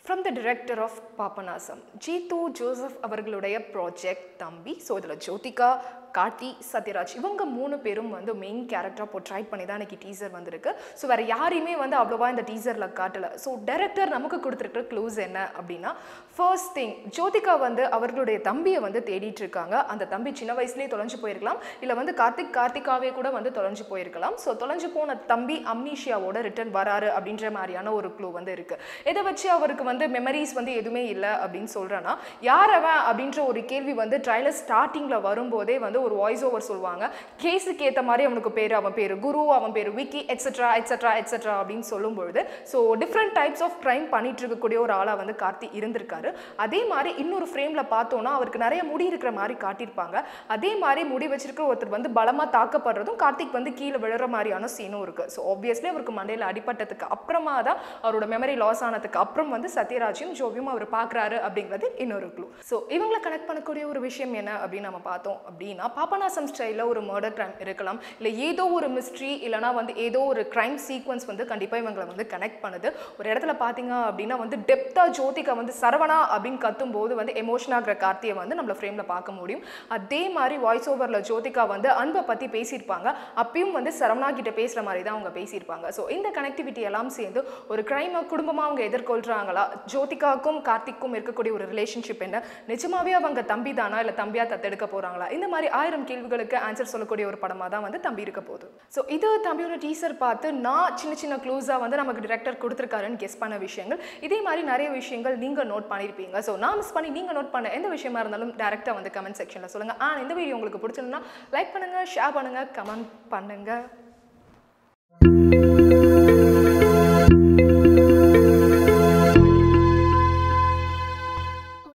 from the director of Papanasam Jeethu Joseph அவர்களுடைய project Thambi so இதில் ஜோதிகா கார்த்தி சத்யராஜ் இவங்க மூணு பேரும் வந்து மெயின் கேரக்டராக போர்ட்ரைட் பண்ணி தான் இன்னைக்கு டீசர் வந்திருக்கு ஸோ வேறு யாரையுமே வந்து அவ்வளோவா இந்த டீசரில் காட்டல ஸோ டைரக்டர் நமக்கு கொடுத்துருக்க க்ளூஸ் என்ன அப்படின்னா ஃபர்ஸ்ட் திங் ஜோதிகா வந்து அவர்களுடைய தம்பியை வந்து தேடிட்டு இருக்காங்க அந்த தம்பி சின்ன வயசுலேயே தொலைஞ்சு போயிருக்கலாம் இல்லை வந்து கார்த்திக் கார்த்திகாவே கூட வந்து தொலைஞ்சு போயிருக்கலாம் ஸோ தொலைஞ்சு போன தம்பி அம்னீஷியாவோட ரிட்டர்ன் வராரு அப்படின்ற மாதிரியான ஒரு க்ளூ வந்து இருக்கு இதை வச்சு அவருக்கு வந்து மெமரிஸ் வந்து எதுவுமே இல்லை அப்படின்னு சொல்கிறேன்னா யார் அவன் அப்படின்ற ஒரு கேள்வி வந்து ட்ரைலர் ஸ்டார்டிங்கில் வரும்போதே வந்து ஒரு வாய்ஸ் ஓவர் சொல்லுவாங்க கேஸுக்கு ஏற்ற மாதிரி அவனுக்கு பேர் அவன் பேர் குரு அவன் பேர் விக்கி எட்ஸெட்ரா எட்ஸெட்ரா எட்ஸெட்ரா அப்படின்னு சொல்லும்பொழுது so different types of crime பண்ணிட்டு இருக்கக்கூடிய ஒரு ஆளாக வந்து கார்த்தி இருந்திருக்காரு அதே மாதிரி இன்னொரு ஃப்ரேமில் பார்த்தோன்னா அவருக்கு நிறைய முடி இருக்கிற மாதிரி காட்டியிருப்பாங்க அதே மாதிரி முடி வச்சிருக்கிற ஒருத்தர் வந்து பலமாக தாக்கப்படுறதும் கார்த்திக் வந்து கீழே விழுற மாதிரியான சீனும் இருக்குது ஸோ ஆப்வியஸ்லி அவருக்கு மண்டையில் அடிபட்டதுக்கு அப்புறமா தான் அவரோட மெமரி லாஸ் ஆனதுக்கு அப்புறம் வந்து சத்யராஜையும் ஜோவியும் அவர் பார்க்குறாரு அப்படிங்கிறது இன்னொரு க்ளூ ஸோ இவங்களை கனெக்ட் பண்ணக்கூடிய ஒரு விஷயம் என்ன அப்படின்னு நம்ம பார்த்தோம் அப்படின்னா பாபநாசம் ஸ்டைலில் ஒரு மர்டர் கிரைம் இருக்கலாம் இல்லை ஏதோ ஒரு மிஸ்ட்ரி இல்லைனா வந்து ஏதோ ஒரு கிரைம் சீக்வன்ஸ் வந்து கண்டிப்பாக இவங்களை வந்து கனெக்ட் பண்ணுது ஒரு இடத்துல பார்த்தீங்க அப்படின்னா வந்து டெப்த்தாக ஜோதிகா வந்து சரவணா அப்படின்னு கத்தும்போது வந்து எமோஷன் ஆகிற கார்த்தியை வந்து நம்மள ஃப்ரேமில் பார்க்க முடியும் அதே மாதிரி வாய்ஸ் ஓவரில் ஜோதிகா வந்து அன்பை பற்றி பேசியிருப்பாங்க அப்பயும் வந்து சரவணா கிட்ட பேசுகிற மாதிரி தான் அவங்க பேசியிருப்பாங்க ஸோ இந்த கனெக்டிவிட்டி எல்லாம் சேர்ந்து ஒரு கிரைமை குடும்பமாக அவங்க எதிர்கொள்கிறாங்களா ஜோதிகாவுக்கும் கார்த்திக்கும் இருக்கக்கூடிய ஒரு ரிலேஷன்ஷிப் என்ன நிஜமாவே அவங்க தம்பி தானா இல்லை தம்பியா தத்தெடுக்க போகிறாங்களா இந்த மாதிரி ஆயிரம் கேள்விகளுக்கு ஆன்சர் சொல்லக்கூடிய ஒரு படமாக தான் வந்து தம்பி இருக்க போகுது ஸோ இது தம்பியோட டீசர் பார்த்து நான் சின்ன சின்ன க்ளூஸாக வந்து நமக்கு டிரெக்டர் கொடுத்துருக்காருன்னு கெஸ் பண்ண விஷயங்கள் இதே மாதிரி நிறைய விஷயங்கள் நீங்கள் நோட் பண்ணியிருப்பீங்க ஸோ நான் மிஸ் பண்ணி நீங்கள் நோட் பண்ண எந்த விஷயமா இருந்தாலும் டேரெக்டாக வந்து கமெண்ட் செக்ஷனில் சொல்லுங்கள் ஆ இந்த வீடியோ உங்களுக்கு பிடிச்சிருந்தா லைக் பண்ணுங்கள் ஷேர் பண்ணுங்கள் கமெண்ட் பண்ணுங்கள்